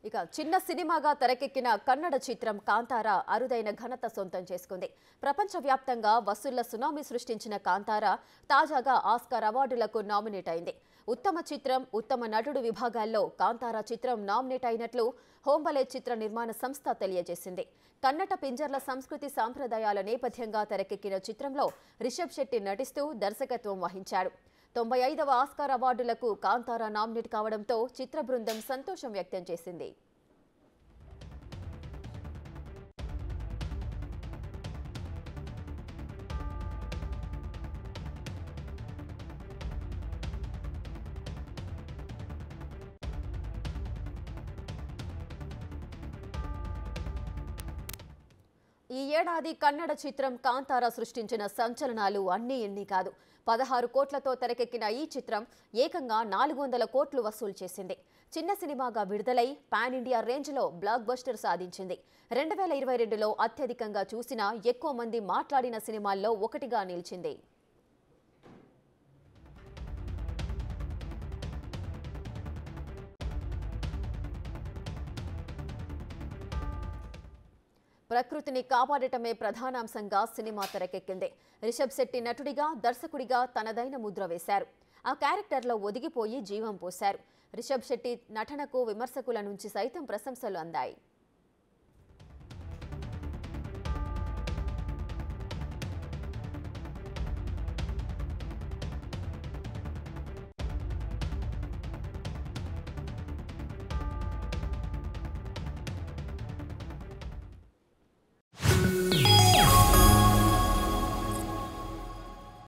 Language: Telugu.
ఇక చిన్న సినిమాగా తెరకెక్కిన కన్నడ చిత్రం కాంతార అరుదైన ఘనత సొంతం చేసుకుంది ప్రపంచవ్యాప్తంగా వసూళ్ల సునామీ సృష్టించిన కాంతార తాజాగా ఆస్కార్ అవార్డులకు నామినేట్ అయింది ఉత్తమ చిత్రం ఉత్తమ నటుడు విభాగాల్లో కాంతార చిత్రం నామినేట్ అయినట్లు హోంబలే చిత్ర నిర్మాణ సంస్థ తెలియజేసింది కన్నట పింజర్ల సంస్కృతి సాంప్రదాయాల నేపథ్యంగా తెరకెక్కిన చిత్రంలో రిషబ్ శెట్టి నటిస్తూ దర్శకత్వం వహించాడు తొంభై ఐదవ ఆస్కార్ అవార్డులకు కాంతారా నామినేట్ కావడంతో చిత్ర బృందం సంతోషం వ్యక్తం చేసింది ఈ ఏడాది కన్నడ చిత్రం కాంతార సృష్టించిన సంచలనాలు అన్నీ ఎన్ని కాదు పదహారు కోట్లతో తెరకెక్కిన ఈ చిత్రం ఏకంగా నాలుగు వందల కోట్లు వసూలు చేసింది చిన్న సినిమాగా విడుదలై పాన్ ఇండియా రేంజ్లో బ్లాక్ బస్టర్ సాధించింది రెండు వేల ఇరవై రెండులో అత్యధికంగా చూసిన ఎక్కువ మంది మాట్లాడిన సినిమాల్లో ఒకటిగా నిలిచింది ప్రకృతిని కాపాడటమే ప్రధానాంశంగా సినిమా తెరకెక్కింది రిషబ్ శెట్టి నటుడిగా దర్శకుడిగా తనదైన ముద్ర వేశారు ఆ క్యారెక్టర్లో ఒదిగిపోయి జీవం పోశారు రిషబ్ శెట్టి నటనకు విమర్శకుల నుంచి సైతం ప్రశంసలు అందాయి